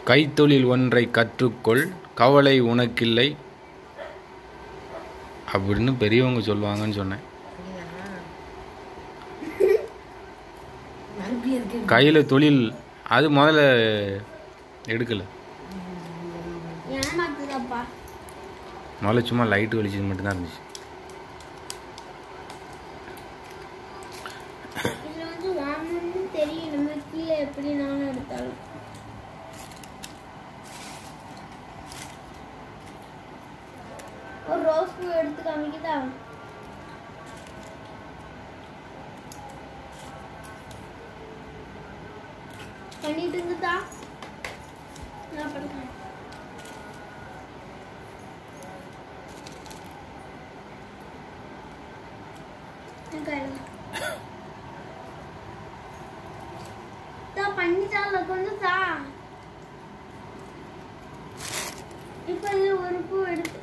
கைத்தொழில் ஒன்றை கற்றுக்கொள் கவலை உனக்கில்லை அப்படின்னு பெரியவங்க சொல்லுவாங்கன்னு சொன்னேன் மறுபடியும் இருக்கு கையில் தொழில் அது முதல்ல எடுக்கலை ஏமாத்துதப்பா முதல்ல சும்மா லைட்டு வெளிச்சது மட்டும்தான் இருந்துச்சு இதுல வந்து வாங்கணும்னு தெரியும் நம்ம கீழே எப்படி நானும் எடுத்தாலும் ஒரு ரோஸ் பூ எடுத்து காமிக்குதா பண்ணிட்டு இருந்துதா நான் படுக்கிறேன் என் கையில தா பண்ணிட்டால கொண்டு தா இப்ப இது ஒரு பூ எடுத்து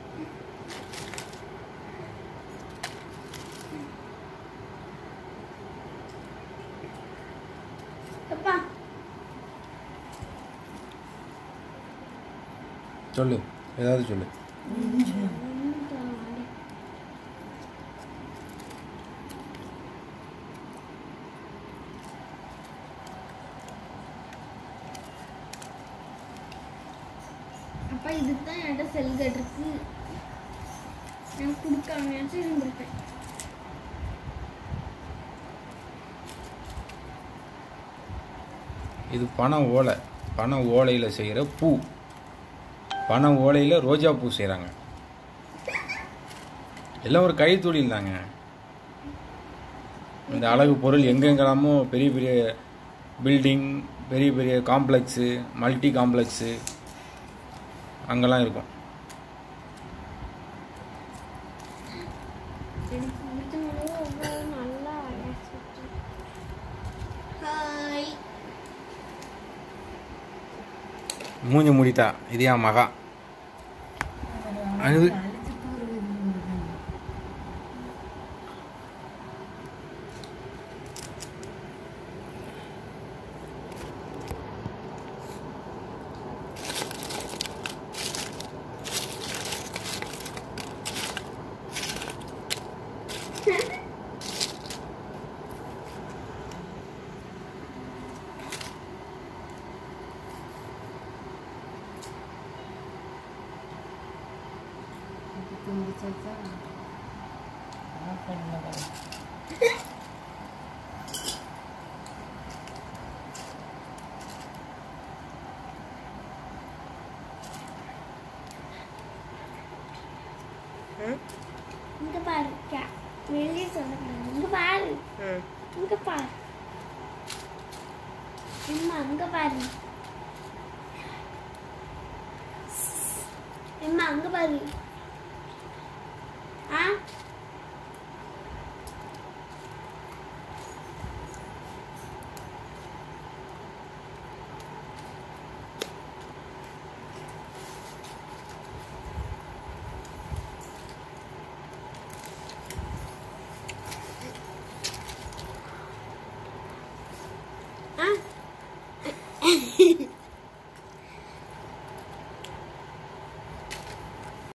அப்பா சொல்லு ஏதாவது சொல்லு அப்பா இதுக்கு தான் என்கிட்ட செல் கட் இருக்கு நான் கொடுக்காமையாச்சும் இருந்திருப்பேன் இது பனை ஓலை பனை ஓலையில் செய்கிற பூ பனை ஓலையில் ரோஜா பூ செய்கிறாங்க எல்லாம் ஒரு கைத்தொழில் தாங்க இந்த அழகு பொருள் எங்கெங்கெல்லாமோ பெரிய பெரிய பில்டிங் பெரிய பெரிய காம்ப்ளெக்ஸு மல்டி காம்ப்ளெக்ஸு அங்கெல்லாம் இருக்கும் எனக்கு பிடிச்சவங்களே அவ்வளோ நல்லா அழைச்சிட்டு ஹாய் மூஞ்சி முடித்தா இது என் மகா அது இங்க பாரு கே வெளியே சொல்லக்கூடாது இங்க பாரு இங்க பாரு அம்மா அங்க பாரு அம்மா அங்க பாரு ஆ